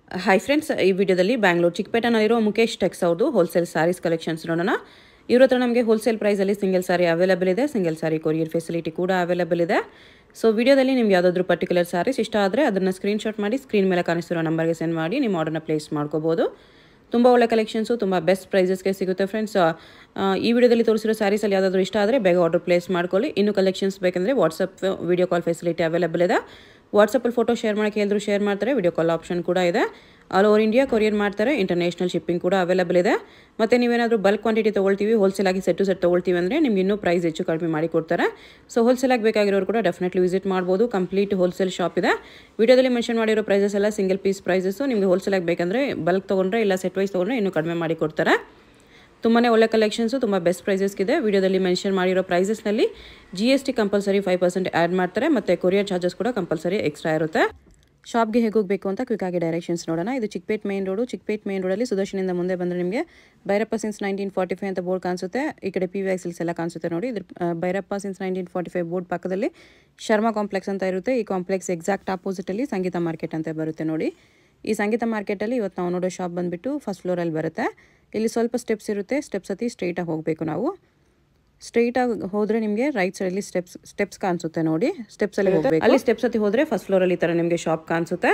Hi friends ಈ ವಿಡಿಯೋದಲ್ಲಿ ಬ್ಯಾಂಗ್ಳೂರು ಚಿಕ್ಕಪೇಟೆನಲ್ಲಿರೋ ಮುಖೇಶ್ ಟೆಕ್ಸ್ ಅವ್ರದ್ದು ಹೋಲ್ಸೇಲ್ ಸ್ಯಾರೀಸ್ ಕಲೆಕ್ಷನ್ಸ್ ನೋಡೋಣ ಇವ್ರ ಹತ್ರ ನಮಗೆ ಹೋಲ್ಸೇಲ್ ಪ್ರೈಸಲ್ಲಿ ಸಿಂಗಲ್ ಸಾರಿ ಅವೈಲೇಬಲ್ ಇದೆ ಸಿಂಗಲ್ ಸಾರಿ ಕೊರಿಯರ್ ಫೆಸಿಲಿಟಿ ಕೂಡ ಅವೈಲೇಬಲ್ ಇದೆ ಸೊ ವಿಡಿಯೋದಲ್ಲಿ ನಿಮ್ಗೆ ಯಾವುದಾದ್ರೂ ಪರ್ಟಿಕ್ಯುಲರ್ ಸ್ಯಾರೀಸ್ ಇಷ್ಟ ಆದರೆ ಅದನ್ನು ಸ್ಕ್ರೀನ್ಶಾಟ್ ಮಾಡಿ ಸ್ಕ್ರೀನ್ ಮೇಲೆ ಕಾಣಿಸ್ತಿರೋ ನಂಬರ್ಗೆ ಸೆಂಡ್ ಮಾಡಿ ನಿಮ್ಮ ಆರ್ಡರ್ನ ಪ್ಲೇಸ್ ಮಾಡ್ಕೋಬೋದು ತುಂಬ ಒಳ್ಳೆ ಕಲೆಕ್ಷನ್ಸು ತುಂಬ ಬೆಸ್ಟ್ ಪ್ರೈಸಸ್ಗೆ ಸಿಗುತ್ತೆ ಫ್ರೆಂಡ್ಸ್ ಈ ವಿಡಿಯೋದಲ್ಲಿ ತೋರಿಸಿರೋ ಸ್ಯಾರೀಸಲ್ಲಿ ಯಾವುದಾದ್ರೂ ಇಷ್ಟ ಆದರೆ ಬೇಗ ಆರ್ಡರ್ ಪ್ಲೇಸ್ ಮಾಡ್ಕೊಳ್ಳಿ ಇನ್ನು ಕಲೆಕ್ಷನ್ಸ್ ಬೇಕಂದರೆ WhatsApp video call facility available ಇದೆ ವಾಟ್ಸಪ್ಪಲ್ಲಿ ಫೋಟೋ ಶೇರ್ ಮಾಡೋಕ್ಕೆ ಹೇಳಿದ್ರು ಶೇರ್ ಮಾಡ್ತಾರೆ ವಿಡಿಯೋ ಕಾಲ್ ಆಪ್ಷನ್ ಕೂಡ ಇದೆ ಆಲ್ ಓವರ್ ಇಂಡಿಯಾ ಕೊರಿಯರ್ ಮಾಡ್ತಾರೆ ಇಂಟರ್ನ್ಯಾಷನಲ್ ಶಿಪ್ಪಿಂಗ್ ಕೂಡ ಅವೈಲೇಬಲ್ ಇದೆ ಮತ್ತು ನೀವೇನಾದರೂ ಬಲ್ಕ್ ಕ್ವಾಂಟಿಟಿ ತೊಗೊಳ್ತೀವಿ ಹೋಲ್ಸೇಲ್ ಆಗಿ ಸೆಟ್ ಟು ಸೆಟ್ ತೊಗೊಳ್ತೀವಿ ಅಂದರೆ ನಿಮ್ಗೆ ಇನ್ನೂ ಪ್ರೈಸ್ ಹೆಚ್ಚು ಕಡಿಮೆ ಮಾಡಿ ಕೊಡ್ತಾರೆ ಸೊ ಹೋಲ್ಸೇಲ್ ಆಗಿ ಬೇಕಾಗಿರೋರು ಕೂಡ ಡೆಫಿನೆಟ್ಲಿ ವಿಸಿಟ್ ಮಾಡ್ಬೋದು ಕಂಪ್ಲೀಟ್ ಹೋಲ್ಸೇಲ್ ಶಾಪ್ ಇದೆ ವಿಡಿಯೋದಲ್ಲಿ ಮೆನ್ಷನ್ ಮಾಡಿರೋ ಪ್ರೈಸಸ್ ಎಲ್ಲ ಸಿಂಗಲ್ ಪೀಸ್ ಪ್ರೈಸಸ್ಸು ನಿಮಗೆ ಹೋಲ್ಸೇಲ್ ಆಗಿ ಬೇಕಂದರೆ ಬಲ್ಕ್ ತೊಗೊಂಡ್ರೆ ಇಲ್ಲ ಸೆಟ್ ವೈಸ್ ತೊಗೊಂಡ್ರೆ ಇನ್ನೂ ಕಡಿಮೆ ಮಾಡಿ ಕೊಡ್ತಾರೆ ತುಂಬಾ ಒಳ್ಳೆ ಕಲೆಕ್ಷನ್ಸು ತುಂಬ ಬೆಸ್ಟ್ ಪ್ರೈಸಸ್ಗಿದೆ ವಿಡಿಯೋದಲ್ಲಿ ಮೆನ್ಷನ್ ಮಾಡಿರೋ ಪ್ರೈಸಸ್ನಲ್ಲಿ G S T compulsory five percent add ಮಾಡ್ತಾರೆ ಮತ್ತು ಕೊರಿಯರ್ ಚಾರ್ಜಸ್ ಕೂಡ ಕಂಪಲ್ಸರಿ ಎಕ್ಸ್ಟ್ರಾ ಇರುತ್ತೆ ಶಾಪ್ಗೆ ಹೇಗೆ ಹೋಗಬೇಕು ಅಂತ ಕ್ವಿಕ್ಕಾಗಿ ಡೈರೆಕ್ಷನ್ಸ್ ನೋಡೋಣ ಇದು Chickpet main road Chickpet main ರೋಡಲ್ಲಿ ಸುದರ್ಶನಿಂದ ಮುಂದೆ ಬಂದರೆ ನಿಮಗೆ Bhairappa since nineteen forty five ಅಂತ ಬೋರ್ಡ್ ಕಾಣಿಸುತ್ತೆ ಈ ಕಡೆ ಪಿ ವಿ ಸಿಲ್ಸ್ ಎಲ್ಲ ಕಾಣಿಸುತ್ತೆ ನೋಡಿ ಇದ್ರ ಆ, Bhairappa since nineteen forty five board ಪಕ್ಕದಲ್ಲಿ ಶರ್ಮಾ ಕಾಂಪ್ಲೆಕ್ಸ್ ಅಂತ ಇರುತ್ತೆ ಈ ಕಾಂಪ್ಲೆಕ್ಸ್ ಎಕ್ಸಾಕ್ಟ್ ಆಪೋಸಿಟಲ್ಲಿ ಸಂಗೀತ ಮಾರ್ಕೆಟ್ ಅಂತ ಬರುತ್ತೆ ನೋಡಿ ಈ ಸಂಗೀತ ಮಾರ್ಕೆಟಲ್ಲಿ ಇವತ್ತು ನಾವು ನೋಡೋ ಶಾಪ್ ಬಂದುಬಿಟ್ಟು ಫಸ್ಟ್ ಫ್ಲೋರಲ್ಲಿ ಬರುತ್ತೆ ಇಲ್ಲಿ ಸ್ವಲ್ಪ ಸ್ಟೆಪ್ಸ್ ಇರುತ್ತೆ ಸ್ಟೆಪ್ಸ್ ಹತ್ತಿ ಸ್ಟ್ರೈಟಾಗಿ ಹೋಗಬೇಕು ನಾವು ಸ್ಟ್ರೈಟಾಗಿ ಹೋದರೆ ನಿಮಗೆ ರೈಟ್ ಸೈಡಲ್ಲಿ ಸ್ಟೆಪ್ಸ್ ಸ್ಟೆಪ್ಸ್ ಕಾಣಿಸುತ್ತೆ ನೋಡಿ ಸ್ಟೆಪ್ಸಲ್ಲಿ ಹೋಗಬೇಕು ಅಲ್ಲಿ ಸ್ಟೆಪ್ಸ್ ಹತ್ತಿ ಹೋದರೆ ಫಸ್ಟ್ ಫ್ಲೋರಲ್ಲಿ ಈ ಥರ ನಿಮಗೆ ಶಾಪ್ ಕಾಣಿಸುತ್ತೆ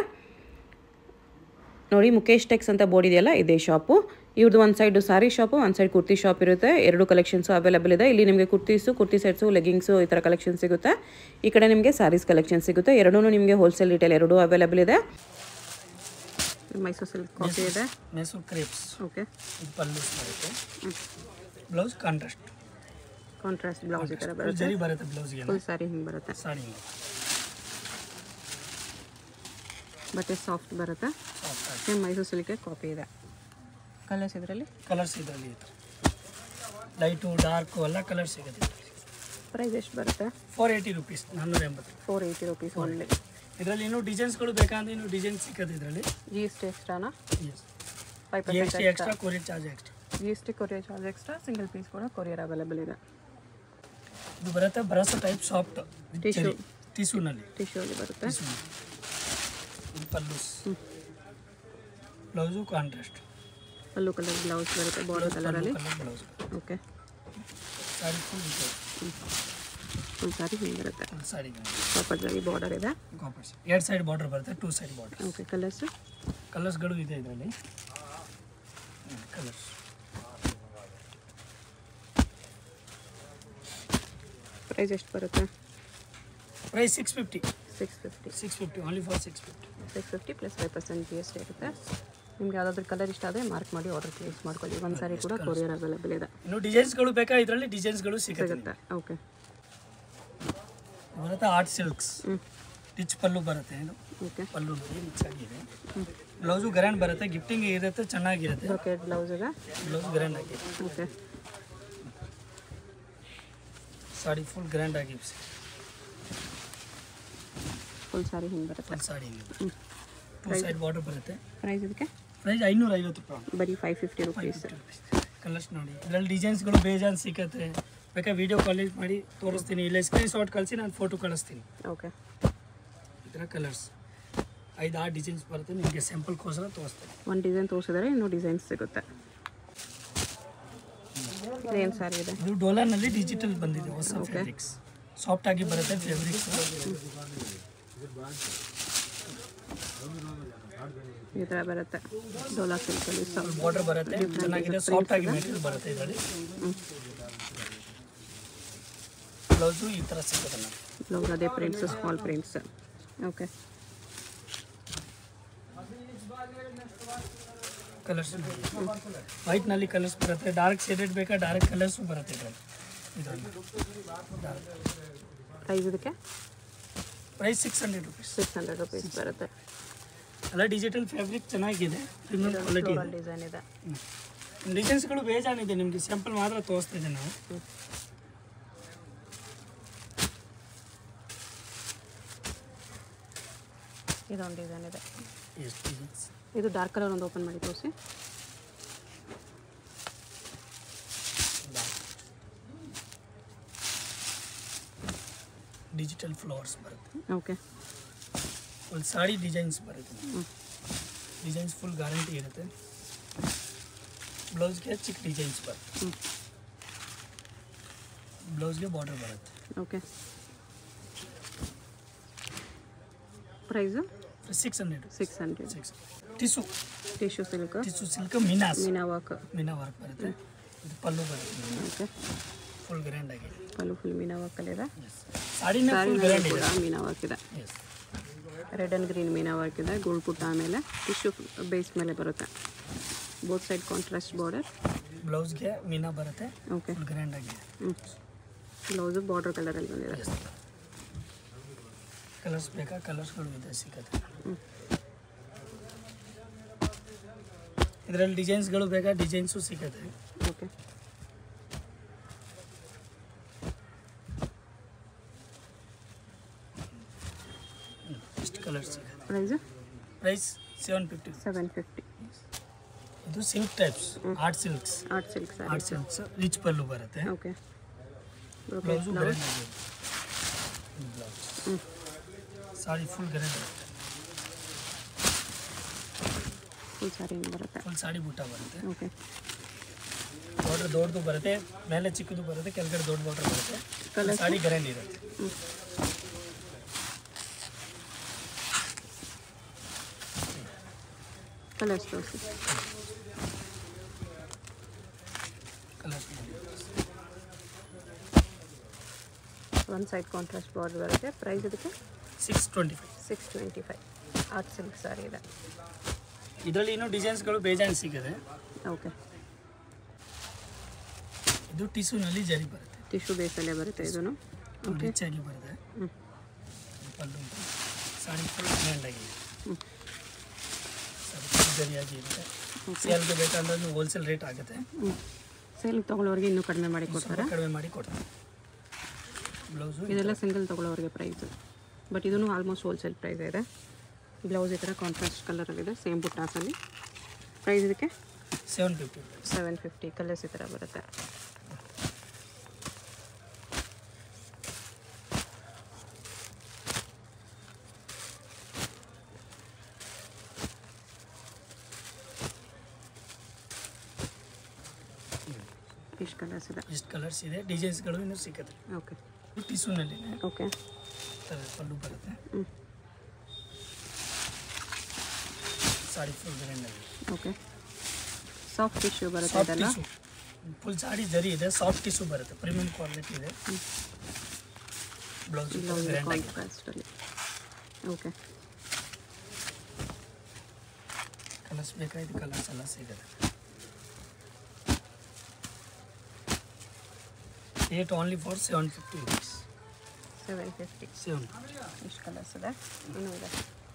ನೋಡಿ ಮುಖೇಶ್ ಟೆಕ್ಸ್ ಅಂತ ಬೋರ್ಡ್ ಇದೆಯಲ್ಲ ಇದೇ ಶಾಪು ಇವ್ರದ್ದು ಒಂದು ಸೈಡು ಸಾರಿ ಶಾಪು ಒಂದು ಸೈಡ್ ಕುರ್ತಿ ಶಾಪ್ ಇರುತ್ತೆ ಎರಡು ಕಲೆಕ್ಷನ್ಸು ಅವೈಲೇಬಲ್ ಇದೆ ಇಲ್ಲಿ ನಿಮಗೆ ಕುರ್ತೀಸು ಕುರ್ತಿ ಸೆಟ್ಸು ಲೆಗಿಂಗ್ಸು ಈ ಥರ ಕಲೆಕ್ಷನ್ ಸಿಗುತ್ತೆ ಈ ಕಡೆ ನಿಮಗೆ ಸ್ಯಾರೀಸ್ ಕಲೆಕ್ಷನ್ ಸಿಗುತ್ತೆ ಎರಡೂ ನಿಮಗೆ ಹೋಲ್ಸೇಲ್ ರಿಟೇಲ್ ಎರಡೂ ಅವೈಲೇಬಲ್ ಇದೆ ಮೈಸೂರು ಸಿಲ್ಕ್ ಕಾಫಿ ಇದೆ ಮೈಸೂರು ಕ್ರೇಪ್ಸ್ ಓಕೆ ಇದು ಪಲ್ಲೂಸ್ ಬರುತ್ತೆ ಬ್ಲೌಸ್ ಕಾಂಟ್ರಾಸ್ಟ್ ಕಾಂಟ್ರಾಸ್ಟ್ ಬ್ಲೌಸ್ ಈ ಥರ ಬರುತ್ತೆ ಜರಿ ಬರುತ್ತೆ ಬ್ಲೌಸ್ಗೆ ಫುಲ್ ಸ್ಯಾರಿ ಹಿಂಗೆ ಬರುತ್ತೆ ಸಾಡಿ ಬಟ್ಟೆ ಸಾಫ್ಟ್ ಬರುತ್ತೆ ಸೇಮ್ ಮೈಸೂರು ಸಿಲ್ಕೆ ಕಾಪಿ ಇದೆ ಕಲರ್ಸ್ ಇದರಲ್ಲಿ ಕಲರ್ಸ್ ಇದರಲ್ಲಿ ಇದೆ ಲೈಟು ಡಾರ್ಕು ಎಲ್ಲ ಕಲರ್ ಸಿಗುತ್ತೆ ಪ್ರೈಸ್ ಎಷ್ಟು ಬರುತ್ತೆ ಫೋರ್ ಏಯ್ಟಿ ರುಪೀಸ್ ನಾನ್ನೂರ ಎಂಬತ್ತು ಫೋರ್ ಏಯ್ಟಿ ರುಪೀಸ್ ಒಳ್ಳೆ ಇದರಲ್ಲಿ ಇನ್ನೂ ಡಿಸೈನ್ಸ್ಗಳು ಬೇಕಂದ್ರೆ ಇನ್ನೂ ಡಿಸೈನ್ ಸಿಗುತ್ತೆ ಇದರಲ್ಲಿ ಜಿ ಎಸ್ ಟಿ ಎಕ್ಸ್ಟ್ರಾನಾ S five G S percent T extra courier charge extra G S T courier charge extra single piece ಕೂಡ ಕೊರಿಯರ್ ಅವೈಲೇಬಲ್ ಇದೆ ಇದು ಬರುತ್ತೆ ಬ್ರಸ್ ಟೈಪ್ ಸಾಫ್ಟ್ Tissue. ಟಿಶ್ಯೂನಲ್ಲಿ ಟಿಶ್ಯೂ ಅಲ್ಲಿ ಬರುತ್ತೆ ಇದು pallus blouse contrast pallu colour blouse ಬರುತ್ತೆ ಬಾರ್ಡರ್ ಕಲರಲ್ಲಿ colour blouse okay sari full full sari ಹಿಂಗೆ ಬರುತ್ತೆ ಸಾಡಿ ಕಾಪರ್ದಲ್ಲಿ ಬಾರ್ಡರ್ ಇದೆ ಕಾಪರ್ಸ್ ಎರಡು ಸೈಡ್ ಬಾರ್ಡರ್ ಬರುತ್ತೆ two side border okay colours ಕಲರ್ಸ್ಗಳು ಇದೆ ಇದರಲ್ಲಿ ಕಲರ್ಸ್ ಪ್ರೈಸ್ ಎಷ್ಟು ಬರುತ್ತೆ price six fifty six fifty six fifty only for six fifty six fifty plus five percent G S T ಇರುತ್ತೆ ನಿಮ್ಗೆ ಯಾವುದಾದ್ರೂ ಕಲರ್ ಇಷ್ಟ ಆದರೆ ಮಾರ್ಕ್ ಮಾಡಿ ಆರ್ಡರ್ ಪ್ಲೇಸ್ ಮಾಡ್ಕೊಳ್ಳಿ ಒಂದು ಸಾರಿ ಕೂಡ ಕೊರಿಯರ್ ಅವೈಲೇಬಲ್ ಇದೆ ಇನ್ನು ಡಿಸೈನ್ಸ್ಗಳು ಬೇಕಾ ಇದರಲ್ಲಿ ಡಿಸೈನ್ಸ್ಗಳು ಸಿಗುತ್ತೆ ಸಿಗುತ್ತೆ ಓಕೆ ಇದು ಬರುತ್ತೆ ಆರ್ಟ್ ಸಿಲ್ಕ್ಸ್ ರಿಚ್ ಪಲ್ಲು ಬರುತ್ತೆ ಇದು ಓಕೆ ಪಲ್ಲು ನೋಡಿ ರಿಚ್ ಆಗಿದೆ ಬ್ಲೌಸು ಗ್ರ್ಯಾಂಡ್ ಬರುತ್ತೆ ಗಿಫ್ಟಿಂಗ್ ಇರುತ್ತೆ ಚೆನ್ನಾಗಿರುತ್ತೆ ಬ್ರೊಕೆಟ್ ಬ್ಲೌಸ್ ಇದೆ ಬ್ಲೌಸ್ ಗ್ರ್ಯಾಂಡ್ ಆಗಿದೆ ಓಕೆ ಸಾಡಿ ಫುಲ್ ಗ್ರ್ಯಾಂಡ್ ಆಗಿ ಫುಲ್ ಸಾರಿ ಹಿಂಗೆ ಬರುತ್ತೆ full sari two side border ಬರುತ್ತೆ ಪ್ರೈಸ್ ಇದಕ್ಕೆ ಪ್ರೈಸ್ ಐನೂರ ಐವತ್ತು ರೂಪಾಯಿ ಬರೀ ಫೈವ್ ಫಿಫ್ಟಿ ರುಪೀಸ್ ಕಲರ್ಸ್ ನೋಡಿ ಇದರಲ್ಲಿ ಡಿಸೈನ್ಸ್ಗಳು ಬೇಜಾನ್ ಸಿಕ್ಕತ್ತೆ ಬೇಕಾ ವಿಡಿಯೋ ಕಾಲೇಜ್ ಮಾಡಿ ತೋರಿಸ್ತೀನಿ ಇಲ್ಲ ಸ್ಕ್ರೀನ್ ಶಾಟ್ ಕಳಿಸಿ ನಾನು ಫೋಟೋ ಕಳಿಸ್ತೀನಿ ಓಕೆ ಈ ಥರ ಕಲರ್ಸ್ ಐದು ಆರು ಡಿಸೈನ್ಸ್ ಬರುತ್ತೆ ನಿಮಗೆ ಸ್ಯಾಂಪಲ್ಗೋಸ್ಕರ ತೋರಿಸ್ತೀನಿ ಒಂದು ಡಿಸೈನ್ ತೋರಿಸಿದರೆ ಇನ್ನೂ ಡಿಸೈನ್ಸ್ ಸಿಗುತ್ತೆ ಏನು ಸಾರಿ ಇದೆ ಇದು ಡೋಲರ್ನಲ್ಲಿ ಡಿಜಿಟಲ್ ಬಂದಿದೆ ಹೊಸ ಫ್ಯಾಬ್ರಿಕ್ಸ್ ಸಾಫ್ಟ್ ಆಗಿ ಬರುತ್ತೆ ಫ್ಯಾಬ್ರಿಕ್ಸ್ ಈ ಥರ ಬರುತ್ತೆ ಡೋಲಾ ಸಿಲ್ಕಲ್ಲಿ ಸ್ವಲ್ಪ ಬಾರ್ಡರ್ ಬರುತ್ತೆ ಚೆನ್ನಾಗಿದೆ ಸಾಫ್ಟ್ ಆಗಿ ಮೆಟೀರಿಯಲ್ ಬರುತ್ತೆ ಇದರಲ್ಲಿ ಬ್ಲೌಸು ಈ ಥರ ಸಿಗುತ್ತೆ ನಮಗೆ ಬ್ಲೌಸ್ ಅದೇ prints small prints okay colours ವೈಟ್ನಲ್ಲಿ ಕಲರ್ಸ್ ಬರುತ್ತೆ ಡಾರ್ಕ್ ಶೇಡೆಡ್ ಬೇಕಾ ಡಾರ್ಕ್ ಕಲರ್ಸು ಬರುತ್ತೆ ಇದರಲ್ಲಿ ಇದರಲ್ಲಿ ಪ್ರೈಸ್ ಇದಕ್ಕೆ price six hundred rupees six hundred rupees ಬರುತ್ತೆ ಎಲ್ಲ ಡಿಜಿಟಲ್ ಫ್ಯಾಬ್ರಿಕ್ ಚೆನ್ನಾಗಿದೆ ಪ್ರೀಮಿಯಂ ಕ್ವಾಲಿಟಿ ಫ್ಲೋರಲ್ ಡಿಸೈನ್ ಇದೆ ಡಿಸೈನ್ಸ್ಗಳು ಬೇಜಾನಿದೆ ನಿಮಗೆ ಸ್ಯಾಂಪಲ್ ಮಾತ್ರ ತೋರಿಸ್ತಿದ್ದೆ ನಾವು ಇದೊಂದು ಡಿಸೈನ್ ಇದೆ ಎಷ್ಟು ಡಿಸೈನ್ಸ್ ಇದು ಡಾರ್ಕ್ ಕಲರ್ ಒಂದು ಓಪನ್ ಮಾಡಿ ತೋರಿಸಿ ಡಿಜಿಟಲ್ ಫ್ಲವರ್ಸ್ ಬರುತ್ತೆ ಓಕೆ ಒಂದು ಸಾಡಿ ಡಿಸೈನ್ಸ್ ಬರುತ್ತೆ ಡಿಸೈನ್ಸ್ ಫುಲ್ ಗ್ಯಾರಂಟಿ ಇರುತ್ತೆ ಬ್ಲೌಸ್ಗೆ ಚಿಕ್ಕ ಡಿಸೈನ್ಸ್ ಬರುತ್ತೆ ಹ್ಞೂ ಬ್ಲೌಸ್ಗೆ ಬಾರ್ಡರ್ ಬರುತ್ತೆ okay price six hundred six hundred six tissue tissue silk tissue silk minas meena work meena work ಬರುತ್ತೆ ಇದು ಪಲ್ಲು ಬರುತ್ತೆ ಓಕೆ ಫುಲ್ ಗ್ರ್ಯಾಂಡ್ ಆಗಿ ಪಲ್ಲು ಫುಲ್ ಮೀನಾ ವರ್ಕಲ್ಲಿದೆ ಸಾಡಿನ ಫುಲ್ ಸಾರಿನಲ್ಲಿ ಗ್ರ್ಯಾಂಡ್ ಕೂಡ ಇದೆ ಮೀನಾ ವರ್ಕ್ ಇದೆ yes red and green meena work ಇದೆ ಗೋಲ್ಡ್ ಪುಟ್ಟ ಆಮೇಲೆ ಟಿಶ್ಯೂ ಬೇಸ್ ಮೇಲೆ ಬರುತ್ತೆ ಬೋತ್ ಸೈಡ್ ಕಾಂಟ್ರಾಸ್ಟ್ ಬಾರ್ಡರ್ ಬ್ಲೌಸ್ಗೆ ಮೀನಾ ಬರುತ್ತೆ ಓಕೆ ಫುಲ್ ಗ್ರ್ಯಾಂಡ್ ಆಗಿದೆ ಹ್ಞೂ ಬ್ಲೌಸು ಬಾರ್ಡರ್ ಕಲರಲ್ಲಿ ಬಂದಿದೆ ಎಸ್ ಕಲರ್ಸ್ ಬೇಕಾ ಕಲರ್ಸ್ಗಳು ಇದೆ ಸಿಗುತ್ತೆ ಇದರಲ್ಲಿ ಡಿಸೈನ್ಸ್ಗಳು ಬೇಕಾ ಡಿಸೈನ್ಸು ಸಿಗುತ್ತೆ ಓಕೆ ಇಷ್ಟು ಕಲರ್ಸ್ ಸಿಗುತ್ತೆ price price seven fifty seven fifty ಇದು silk types art silks art silk sari art silks rich pallu ಬರುತ್ತೆ okay okay blouse blouse grand ಆಗಿದೆ ಬ್ಲೌಸ್ ಹ್ಞೂ ಸಾಡಿ ಫುಲ್ ಗ್ರ್ಯಾಂಡ್ ಬರುತ್ತೆ ಫುಲ್ ಸ್ಯಾರಿ ಹಿಂಗೆ ಬರುತ್ತೆ ಫುಲ್ ಸಾಡಿ ಬುಟ್ಟ ಬರುತ್ತೆ ಓಕೆ ಬಾರ್ಡರ್ ದೊಡ್ಡದು ಬರುತ್ತೆ ಮೇಲೆ ಚಿಕ್ಕದು ಬರುತ್ತೆ ಕೆಳಗಡೆ ದೊಡ್ಡ ಬಾರ್ಡರ್ ಬರುತ್ತೆ Colours? ಸಾಡಿ ಗ್ರ್ಯಾಂಡ್ ಇರುತ್ತೆ ಹ್ಞೂ ಕಲರ್ಸ್ ತೋರಿಸಿ colours one side contrast border ಬರುತ್ತೆ ಪ್ರೈಸ್ ಇದಕ್ಕೆ six twenty five six twenty five art silk sari ಇದೆ ಇದರಲ್ಲಿ ಇನ್ನೂ ಡಿಸೈನ್ಸ್ಗಳು ಬೇಜಾನ್ ಸಿಗುತ್ತೆ ಓಕೆ ಇದು ಟಿಶ್ಯೂನಲ್ಲಿ ಜರಿ ಬರುತ್ತೆ ಟಿಶ್ಯೂ ಬೇಸಲ್ಲೇ ಬರುತ್ತೆ ಇದನ್ನು ಓಕೆ ರಿಚ್ ಆಗಿ ಬರುತ್ತೆ ಹ್ಞೂ ಪಲ್ಲು ಸಾಡಿ ಫುಲ್ ಗ್ರ್ಯಾಂಡ್ ಆಗಿದೆ ಹ್ಞೂ ಸಾಡಿ ಫುಲ್ ಜರಿಯಾಗಿ ಇರುತ್ತೆ ಸೇಲ್ಗೆ ಬೇಕಂದ್ರೆ ಹೋಲ್ಸೇಲ್ ರೇಟ್ ಆಗುತ್ತೆ ಹ್ಞೂ ಸೇಲ್ ತೊಗೊಳ್ಳೋರಿಗೆ ಇನ್ನೂ ಕಡಿಮೆ ಮಾಡಿ ಸ್ವಲ್ಪ ಕೊಡ್ತಾರೆ ಕಡಿಮೆ ಮಾಡಿ ಕೊಡ್ತೀವಿ ಬ್ಲೌಸು ಇದೆಲ್ಲ ಸಿಂಗಲ್ ತೊಗೊಳ್ಳೋರಿಗೆ ಪ್ರೈಸು ಬಟ್ ಇದೂ ಆಲ್ಮೋಸ್ಟ್ ಹೋಲ್ಸೇಲ್ ಪ್ರೈಸ್ ಇದೆ ಬ್ಲೌಸ್ ಈ ಥರ ಕಾಂಟ್ರಾಸ್ಟ್ ಕಲರಲ್ಲಿದೆ ಸೇಮ್ ಬುಟ್ಟಾಸಲ್ಲಿ ಪ್ರೈಸ್ ಇದಕ್ಕೆ seven fifty seven fifty colours ಈ ಥರ ಬರುತ್ತೆ ಇಷ್ಟು ಕಲರ್ಸ್ ಇದೆ ಇಷ್ಟು ಕಲರ್ಸ್ ಇದೆ ಡಿಸೈನ್ಸ್ಗಳು ಇನ್ನೂ ಸಿಗುತ್ತೆ ಓಕೆ ಟಿಶ್ಯೂನಲ್ಲಿ ಓಕೆ ಪಲ್ಲು ಬರುತ್ತೆ ಹ್ಞೂ ಸಾಡಿ ಫುಲ್ ಗ್ರ್ಯಾಂಡ್ ಆಗಿದೆ ಓಕೆ ಸಾಫ್ಟ್ ಟಿಶ್ಯೂ ಬರುತ್ತೆ ಸಾಫ್ಟ್ ಇದೆಲ್ಲ ಟಿಶ್ಯೂ ಫುಲ್ ಸಾಡಿ ಜರಿ ಇದೆ ಸಾಫ್ಟ್ ಟಿಶ್ಯೂ ಬರುತ್ತೆ ಪ್ರೀಮಿಯಂ ಕ್ವಾಲಿಟಿ ಇದೆ ಬ್ಲೌಸ್ ಬ್ಲೌಸ್ ಗ್ರ್ಯಾಂಡ್ ಆಗಿದೆ ಕಾಂಟ್ರಾಸ್ಟಲ್ಲಿ ಓಕೆ ಕಲರ್ಸ್ ಬೇಕಾಯ್ತು ಕಲರ್ಸ್ ಎಲ್ಲ ಸಿಗುತ್ತೆ at only for seven fifty rupees seven fifty seven ಇಷ್ಟು ಕಲರ್ಸ್ ಇದೆ ಇನ್ನೂ ಇದೆ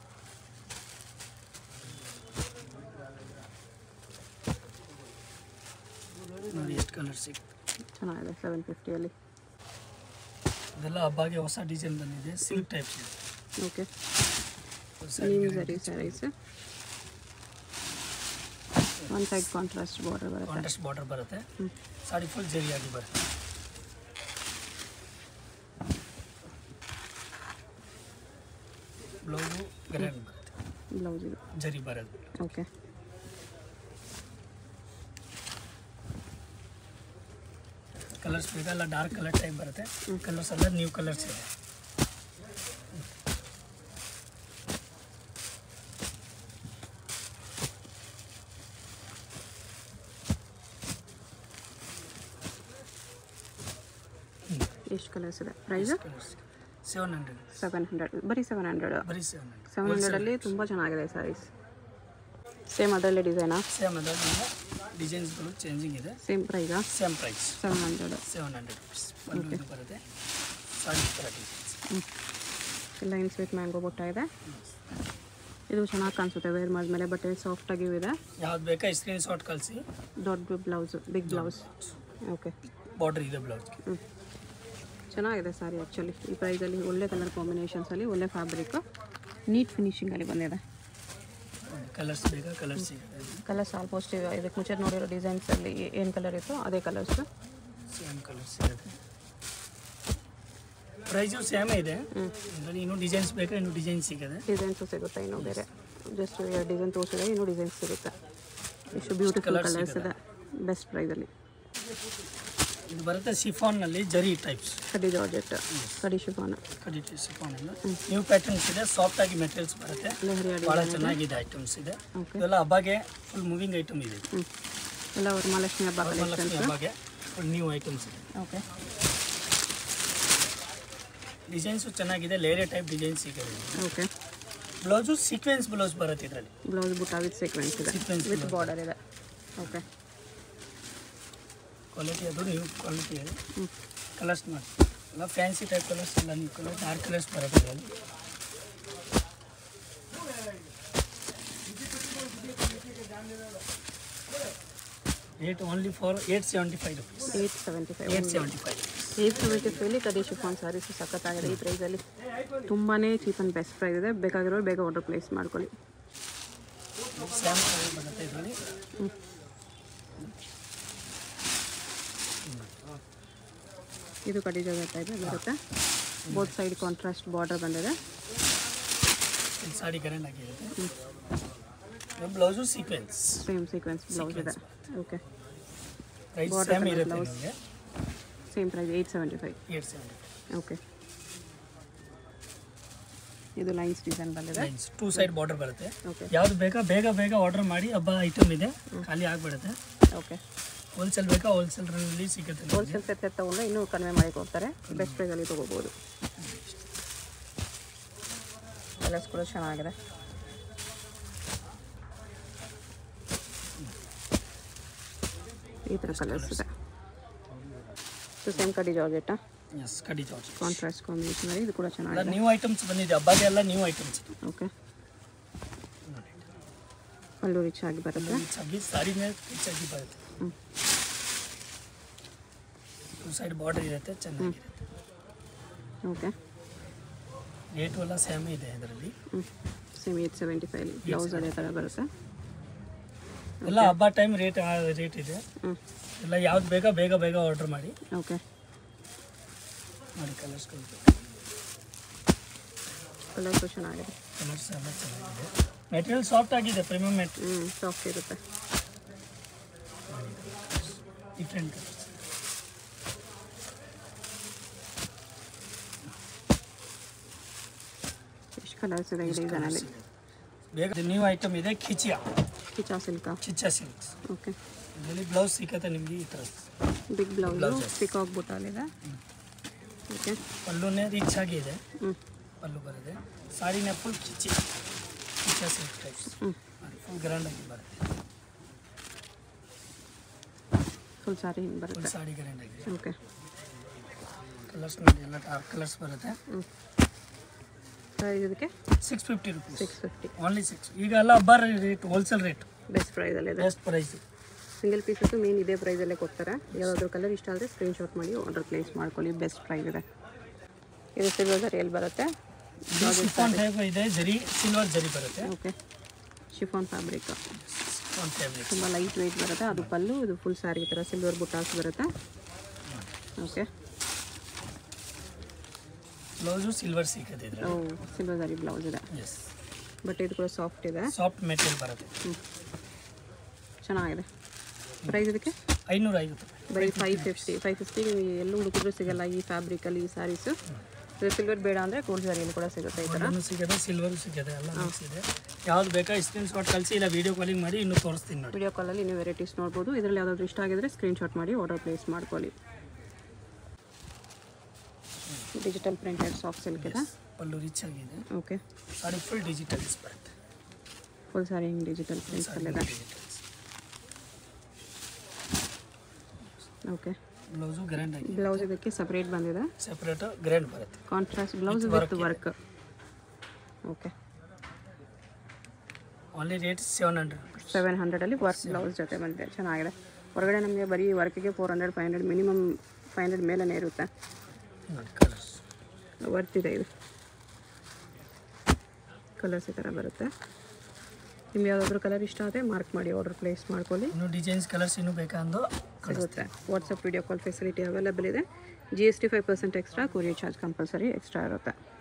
ನೋಡಿ ಎಷ್ಟು ಕಲರ್ಸ್ ಸಿಗುತ್ತೆ ಚೆನ್ನಾಗಿದೆ ಸೆವೆನ್ ಫಿಫ್ಟಿಯಲ್ಲಿ ಇದೆಲ್ಲ ಹಬ್ಬಗೆ ಹೊಸ ಡಿಸೈನ್ ಬಂದಿದೆ ಸಿಲ್ಕ್ ಟೈಪ್ಸ್ ಇದೆ ಓಕೆ ಸಾಡಿ ನ್ಯೂ ಸರಿ saris one side contrast border ಬರುತ್ತೆ ಕಾಂಟ್ರಾಸ್ಟ್ ಬಾರ್ಡರ್ ಬರುತ್ತೆ ಹ್ಞೂ ಸಾಡಿ ಫುಲ್ ಜರಿಯಾಗಿ ಬರುತ್ತೆ ಬ್ಲೌಸು ಗ್ರ್ಯಾಂಡ್ ಬರುತ್ತೆ ಬ್ಲೌಸ್ ಇದು ಜರಿ ಬರೋದು ಓಕೆ ಕಲರ್ಸ್ ಬೇಕಲ್ಲ ಡಾರ್ಕ್ ಕಲರ್ ಟೈಪ್ ಬರುತ್ತೆ ಕಲರ್ಸ್ ಎಲ್ಲ ನ್ಯೂ ಕಲರ್ಸ್ ಇದೆ ಎಷ್ಟು ಕಲರ್ಸ್ ಇದೆ price colours seven hundred seven hundred ಬರೀ ಸೆವೆನ್ ಹಂಡ್ರೆಡ್ ಬರೀ ಸೆವೆನ್ ಹಂಡ್ರೆಡ್ ಸೆವೆನ್ ಹಂಡ್ರೆಡಲ್ಲಿ ತುಂಬ ಚೆನ್ನಾಗಿದೆ ಸ್ಯಾರೀಸ್ ಸೇಮ್ ಅದರಲ್ಲೇ ಡಿಸೈನಾ ಸೇಮ್ ಅದರಿಂದ ಡಿಸೈನ್ಸ್ಗಳು ಚೇಂಜಿಂಗ್ ಇದೆ ಸೇಮ್ ಪ್ರೈಸಾ same price seven hundred seven hundred rupees pallu ಇದು ಬರುತ್ತೆ ಸಾಡಿ ಥರ ಡಿಸೈನ್ಸ್ ಲೈನ್ಸ್ ವಿತ್ ಮ್ಯಾಂಗೋ ಬುಟ್ಟ ಇದೆ ಇದು ಚೆನ್ನಾಗಿ ಕಾಣಿಸುತ್ತೆ ವೇರ್ ಮಾಡಿದ್ಮೇಲೆ ಬಟ್ಟೆ ಸಾಫ್ಟಾಗಿಯೂ ಇದೆ ಯಾವ್ದು ಬೇಕಾ ಸ್ಕ್ರೀನ್ ಶಾಟ್ ಕಳಿಸಿ ದೊಡ್ಡ blouse big blouse okay border ಇದೆ ಬ್ಲೌಸ್ಗೆ ಹ್ಞೂ ಚೆನ್ನಾಗಿದೆ ಸಾರಿ ಆ್ಯಕ್ಚುಲಿ ಈ ಪ್ರೈಸಲ್ಲಿ ಒಳ್ಳೆ ಕಲರ್ ಕಾಂಬಿನೇಷನ್ಸಲ್ಲಿ ಒಳ್ಳೆ ಫ್ಯಾಬ್ರಿಕ್ ನೀಟ್ ಫಿನಿಶಿಂಗಲ್ಲಿ ಬಂದಿದೆ ಕಲರ್ಸ್ ಬೇಕಾ ಕಲರ್ಸ್ ಸಿಗುತ್ತೆ ಕಲರ್ಸ್ ಆಲ್ಮೋಸ್ಟ್ ಇದಕ್ಕೆ ಮುಂಚೆ ನೋಡಿರೋ ಡಿಸೈನ್ಸಲ್ಲಿ ಏನು ಕಲರ್ ಇತ್ತು ಅದೇ ಕಲರ್ಸು ಸೇಮ್ ಕಲರ್ಸ್ ಸಿಗುತ್ತೆ ಪ್ರೈಸು ಸೇಮೇ ಇದೆ ಇದರಲ್ಲಿ ಇನ್ನೂ ಡಿಸೈನ್ಸ್ ಬೇಕಾ ಇನ್ನೂ ಡಿಸೈನ್ ಸಿಗುತ್ತೆ ಡಿಸೈನ್ಸು ಸಿಗುತ್ತೆ ಇನ್ನೂ ಬೇರೆ ಜಸ್ಟ್ ಎರಡು ಡಿಸೈನ್ ತೋರಿಸಿದ್ರೆ ಇನ್ನೂ ಡಿಸೈನ್ಸ್ ಸಿಗುತ್ತೆ ಎಷ್ಟು ಬ್ಯೂಟಿಫುಲ್ colours ಕಲರ್ಸ್ ಇದೆ ಬೆಸ್ಟ್ ಪ್ರೈಸಲ್ಲಿ ಇದು ಬರುತ್ತೆ ಶಿಫಾನ್ನಲ್ಲಿ ಜರಿ ಟೈಪ್ಸ್ ಕಡಿ ಜಾರ್ಜೆಟ್ ಕಡಿ ಶಿಫಾನ ಕಡಿ ಶಿಫಾನ್ ಎಲ್ಲ ನ್ಯೂ ಪ್ಯಾಟರ್ನ್ಸ್ ಇದೆ ಸಾಫ್ಟ್ ಆಗಿ ಮೆಟೀರಿಯಲ್ಸ್ ಬರುತ್ತೆ ಲೆಹರಿ ಅಡಿ ಭಾಳ ಚೆನ್ನಾಗಿದೆ ಐಟಮ್ಸ್ ಇದೆ ಓಕೆ ಇವೆಲ್ಲ ಹಬ್ಬಗೆ ಫುಲ್ ಮೂವಿಂಗ್ ಐಟಮ್ ಇದೆ ಹ್ಞೂ ಎಲ್ಲ ವರಮಹಾಲಕ್ಷ್ಮಿ ಹಬ್ಬ ವರಮಹಾಲಕ್ಷ್ಮಿ ಕಲೆಕ್ಷನ್ಸ್ ಹಬ್ಬಗೆ ಫುಲ್ ನ್ಯೂ ಐಟಮ್ಸ್ ಇದೆ ಓಕೆ ಡಿಸೈನ್ಸು ಚೆನ್ನಾಗಿದೆ ಲೇರೆ ಟೈಪ್ ಡಿಸೈನ್ಸ್ ಇದೆ ಓಕೆ ಬ್ಲೌಸು ಸೀಕ್ವೆನ್ಸ್ ಬ್ಲೌಸ್ ಬರುತ್ತೆ ಇದರಲ್ಲಿ ಬ್ಲೌಸ್ ಬುಟ್ಟ ವಿತ್ ಸೀಕ್ವೆನ್ಸ್ ಇದೆ Sequence ವಿತ್ ಬಾರ್ಡರ್ ಇದೆ ಓಕೆ ಕ್ವಾಲಿಟಿ ಅದು ನ್ಯೂ ಕ್ವಾಲಿಟಿ ಇದೆ ಹ್ಞೂ ಕಲರ್ಸ್ ಮಾಡಿ ಎಲ್ಲ ಫ್ಯಾನ್ಸಿ ಟೈಪ್ ಕಲರ್ಸ್ ಎಲ್ಲ ನ್ಯೂ ಕಲರ್ ಡಾರ್ಕ್ ಕಲರ್ಸ್ ಬರುತ್ತೆ ಇದರಲ್ಲಿ rate only for eight seventy five rupees eight seventy five eight seventy five eight seventy ಫೈವ್ಲಿ ಕಡಿ ಶಿಫಾನ್ ಸ್ಯಾರೀಸ್ ಸಖತ್ತಾಗಿದೆ ಈ ಪ್ರೈಸಲ್ಲಿ ತುಂಬಾ ಚೀಪ್ ಆ್ಯಂಡ್ ಬೆಸ್ಟ್ ಪ್ರೈಸ್ ಇದೆ ಬೇಕಾಗಿರೋರು ಬೇಗ ಆರ್ಡರ್ ಪ್ಲೇಸ್ ಮಾಡ್ಕೊಳ್ಳಿ ಸ್ಯಾಮ್ ಬರುತ್ತೆ ಇದರಲ್ಲಿ ಇದು ಕಡಿ ಜಗ ಟೈಪ್ ಬರುತ್ತೆ ಬೋತ್ ಸೈಡ್ ಕಾಂಟ್ರಾಸ್ಟ್ ಬಾರ್ಡರ್ ಬಂದಿದೆ ಇದು ಸಾಡಿ ಕರೆಂಟ್ ಆಗಿರುತ್ತೆ blouse sequins same sequins blouse ಇದೆ okay price Border same colour ಇರುತ್ತೆ blouse. ನಿಮಗೆ same price eight seventy five eight seventy okay ಇದು ಲೈನ್ಸ್ ಡಿಸೈನ್ ಬಂದಿದೆ ಲೈನ್ಸ್ ಟೂ ಸೈಡ್ ಬಾರ್ಡರ್ ಬರುತ್ತೆ ಓಕೆ ಯಾವ್ದು ಬೇಕಾ ಬೇಗ ಬೇಗ ಆರ್ಡರ್ ಮಾಡಿ ಹಬ್ಬ ಐಟಮ್ ಇದೆ ಖಾಲಿ ಆಗಿಬಿಡುತ್ತೆ ಓಕೆ ಹೋಲ್ಸೇಲ್ ಬೇಕಾ ಹೋಲ್ಸೇಲ್ನಲ್ಲಿ ಸಿಗುತ್ತೆ ನಿಮಗೆ. ಹೋಲ್ಸೇಲ್ ಸೆಟ್ ಸೆಟ್ ತೊಗೊಂಡ್ರೆ ಇನ್ನೂ ಕಡಿಮೆ ಮಾಡಿ ಕೊಡ್ತಾರೆ ಬೆಸ್ಟ್ ಪ್ರೈಸಲ್ಲಿ ತೊಗೋಬೋದು ಕಲರ್ಸ್ ಕೂಡ ಚೆನ್ನಾಗಿದೆ ಈ ಥರ ಕಲರ್ಸ್ ಇದೆ ಸೊ ಸೇಮ್ ಕಡಿ ಜಾರ್ಜೆಟ್ಟಾ ಎಸ್ ಕಡಿ ಜಾರ್ಜ್ ಕಾಂಟ್ರಾಸ್ಟ್ ಕಾಂಬಿನೇಷನ್ ಇದು ಕೂಡ ಎಲ್ಲ ಚೆನ್ನಾಗಿದೆ ನ್ಯೂ ಐಟಮ್ಸ್ ಬಂದಿದೆ ಹಬ್ಬಗೆ ಎಲ್ಲ ನ್ಯೂ ಐಟಮ್ಸ್ ಇದು ಓಕೆ ಪಲ್ಲು ರಿಚ್ ಆಗಿ ಬರುತ್ತೆ ಸಬ್ಬಿ ಸಾರಿ ಮೇಲೆ ಹೆಚ್ಚಾಗಿ ಬರುತ್ತೆ ಹ್ಞೂ ಟೂ ಸೈಡ್ ಬಾರ್ಡರ್ ಇರುತ್ತೆ ಚೆನ್ನಾಗಿರುತ್ತೆ ಓಕೆ ರೇಟು ಎಲ್ಲ ಸೇಮ್ ಇದೆ ಇದರಲ್ಲಿ ಹ್ಞೂ same eight seventy five blouse ಅದೇ ಥರ ಬರುತ್ತೆ ಎಲ್ಲ ಹಬ್ಬ ಟೈಮ್ ರೇಟ್ ರೇಟ್ ಇದೆ ಹ್ಞೂ ಎಲ್ಲ ಯಾವ್ದು ಬೇಕಾ ಬೇಗ ಬೇಗ ಆರ್ಡರ್ ಮಾಡಿ ಓಕೆ ಮಾಡಿ ಕಲರ್ಸ್ಗಳು ಕಲರ್ಸು ಚೆನ್ನಾಗಿದೆ ಕಲರ್ಸ್ ಎಲ್ಲ ಚೆನ್ನಾಗಿದೆ ಮೆಟೀರಿಯಲ್ ಸಾಫ್ಟ್ ಆಗಿದೆ ಪ್ರೀಮಿಯಂ ಮೆಟ್ ಹ್ಞೂ ಸಾಫ್ಟ್ ಇರುತ್ತೆ ಡಿಫ್ರೆಂಟ್ ಕಲರ್ಸ್ ಎಷ್ಟು ಕಲರ್ಸ್ ಇದೆ ಈ ಡಿಸೈನಲ್ಲಿ ಬೇಗ ನ್ಯೂ ಐಟಮ್ ಇದೆ ಖಿಚಿಯಾ ಕಿಚಾ ಸಿಲ್ಕಾ ಖಿಚ್ಚಾ ಸಿಲ್ಕ್ಸ್ ಓಕೆ ಇದರಲ್ಲಿ ಬ್ಲೌಸ್ ಸಿಕ್ಕತ್ತೆ ನಿಮಗೆ ಈ ಥರ ಬಿಗ್ ಬ್ಲೌಸು Blouse. ಪಿಕಾಕ್ ಬುಟ್ಟಲ್ಲಿದೆ ಓಕೆ ಪಲ್ಲುನೇ ರಿಚ್ ಆಗಿದೆ ಹ್ಞೂ ಪಲ್ಲು ಬರುತ್ತೆ ಸಾರಿನೇ ಫುಲ್ ಕಿಚ್ಚಿ ಕಿಚ್ಚಾ ಸಿಲ್ಕ್ ಟೈಪ್ಸ್ ಹ್ಞೂ ಫುಲ್ ಗ್ರ್ಯಾಂಡ್ ಆಗಿ ಬರುತ್ತೆ ಫುಲ್ ಸಾರಿ ಹಿಂಗೆ ಫುಲ್ ಬರುತ್ತೆ ಸಾಡಿ ಗ್ರ್ಯಾಂಡ್ ಆಗಿದೆ ಓಕೆ ಕಲರ್ಸ್ ನೋಡಿ ಎಲ್ಲ ಡಾರ್ಕ್ ಕಲರ್ಸ್ ಬರುತ್ತೆ ಹ್ಞೂ ಪ್ರೈಸ್ ಇದಕ್ಕೆ six fifty rupees six fifty only six ಈಗ ಎಲ್ಲ ಹಬ್ಬ ರೇಟ್ ಹೋಲ್ಸೇಲ್ ರೇಟ್ ಬೆಸ್ಟ್ ಪ್ರೈಸಲ್ಲಿದೆ best price single pieces main ಇದೇ ಪ್ರೈಸಲ್ಲೇ ಕೊಡ್ತಾರೆ ಯಾವುದಾದ್ರೂ ಕಲರ್ ಇಷ್ಟ ಆದರೆ ಸ್ಕ್ರೀನ್ಶಾಟ್ ಮಾಡಿ ಆರ್ಡರ್ ಪ್ಲೇಸ್ ಮಾಡ್ಕೊಳ್ಳಿ ಬೆಸ್ಟ್ ಪ್ರೈಸ್ ಇದೆ ಇದು ಸಿಲ್ವರ್ ಸರಿಯಲ್ಲಿ ಬರುತ್ತೆ ಶಿಫಾನ್ ಟೈಪ್ ಇದೆ ಜರಿ ಸಿಲ್ವರ್ ಜರಿ ಬರುತ್ತೆ okay chiffon fabric chiffon fabric ತುಂಬ ಲೈಟ್ ವೆಯ್ಟ್ ಬರುತ್ತೆ ಅದು ಪಲ್ಲು ಇದು ಫುಲ್ ಸ್ಯಾರಿ ಥರ ಸಿಲ್ವರ್ ಬುಟ್ಟಾಸ್ ಬರುತ್ತೆ ಓಕೆ ಬ್ಲೌಸು ಸಿಲ್ವರ್ ಸಿಗುತ್ತೆ ಇದ್ರೆ ಓ ಸಿಲ್ವರ್ ಸಾರಿ ಬ್ಲೌಸ್ ಇದೆ ಎಸ್ ಬಟ್ ಇದು ಕೂಡ ಸಾಫ್ಟ್ ಇದೆ ಸಾಫ್ಟ್ ಮೆಟೀರಿಯಲ್ ಬರುತ್ತೆ ಹ್ಞೂ ಚೆನ್ನಾಗಿದೆ ಪ್ರೈಸ್ ಇದಕ್ಕೆ ಐನೂರ ಐವತ್ತು ರೂಪಾಯಿ ಬರೀ ಫೈವ್ ಫಿಫ್ಟಿ ಫೈವ್ ಫಿಫ್ಟಿಗೆ ಎಲ್ಲೂ ಹುಡುಕಿದ್ರು ಸಿಗಲ್ಲ ಈ ಫ್ಯಾಬ್ರಿಕಲ್ಲಿ ಈ ಸ್ಯಾರೀಸು ಇದು ಸಿಲ್ವರ್ ಬೇಡ ಅಂದರೆ ಗೋಲ್ಡ್ ಸಾರಿಯಲ್ಲಿ ಕೂಡ ಸಿಗುತ್ತೆ ಈ ಥರ ಗೋಲ್ಡನ್ನು ಸಿಗುತ್ತೆ ಸಿಲ್ವರು ಸಿಗುತ್ತೆ ಎಲ್ಲ ಮಿಕ್ಸ್ ಇದೆ ಯಾವ್ದು ಬೇಕಾ ಸ್ಕ್ರೀನ್ ಶಾಟ್ ಕಳಿಸಿ ಇಲ್ಲ ವಿಡಿಯೋ ಕಾಲಿಂಗ್ ಮಾಡಿ ಇನ್ನೂ ತೋರಿಸ್ತೀನಿ ನೋಡಿ ವಿಡಿಯೋ ಕಾಲಲ್ಲಿ ನೀವು ವೆರೈಟೀಸ್ ನೋಡ್ಬೋದು ಇದರಲ್ಲಿ ಯಾವುದಾದ್ರು ಇಷ್ಟ ಆಗಿದ್ರೆ ಸ್ಕ್ರೀನ್ಶಾಟ್ ಮಾಡಿ ಆರ್ಡರ್ ಪ್ಲೇಸ್ ಮಾಡ್ಕೊಳ್ಳಿ ಡಿಜಿಟಲ್ ಪ್ರಿಂಟೆಡ್ ಸಾಫ್ಟ್ ಸಿಲ್ಕ್ ಇದೆ ಪಲ್ಲು ರಿಚ್ ಆಗಿದೆ ಓಕೆ ಸಾರಿ ಫುಲ್ ಡಿಜಿಟಲ್ಸ್ ಬರುತ್ತೆ ಫುಲ್ ಸಾರಿ ಹಿಂಗೆ ಡಿಜಿಟಲ್ ಪ್ರಿಂಟ್ಸಲ್ಲಿದೆ ಡಿಜಿಟಲ್ಸ್ ಓಕೆ ಬ್ಲೌಸು ಗ್ರ್ಯಾಂಡ್ ಆಗಿ ಬ್ಲೌಸ್ ಇದಕ್ಕೆ ಸಪ್ರೇಟ್ ಬಂದಿದೆ ಸೆಪ್ರೇಟ್ ಗ್ರ್ಯಾಂಡ್ ಬರುತ್ತೆ contrast blouse With with work work okay only rate seven hundred seven ಹಂಡ್ರೆಡಲ್ಲಿ ವರ್ಕ್ ಬ್ಲೌಸ್ ಜೊತೆ ಬಂದಿದೆ ಚೆನ್ನಾಗಿದೆ ಹೊರಗಡೆ ನಮಗೆ ಬರೀ ವರ್ಕಿಗೆ four hundred five hundred minimum five hundred ಮೇಲೇ ಇರುತ್ತೆ ನೋಡಿ ಕಲರ್ಸ್ ವರ್ತ್ ಇದೆ ಇದು ಕಲರ್ಸ್ ಈ ಥರ ಬರುತ್ತೆ ನಿಮ್ಗೆ ಯಾವುದಾದ್ರೂ ಕಲರ್ ಇಷ್ಟ ಆದರೆ ಮಾರ್ಕ್ ಮಾಡಿ ಆರ್ಡರ್ ಪ್ಲೇಸ್ ಮಾಡ್ಕೊಳ್ಳಿ ಇನ್ನು ಡಿಸೈನ್ಸ್ ಕಲರ್ಸ್ ಇನ್ನೂ ಬೇಕಾ ಅಂದು ಸಿಗುತ್ತೆ WhatsApp video call facility available ಇದೆ G S T five percent extra courier charge compulsory extra ಇರುತ್ತೆ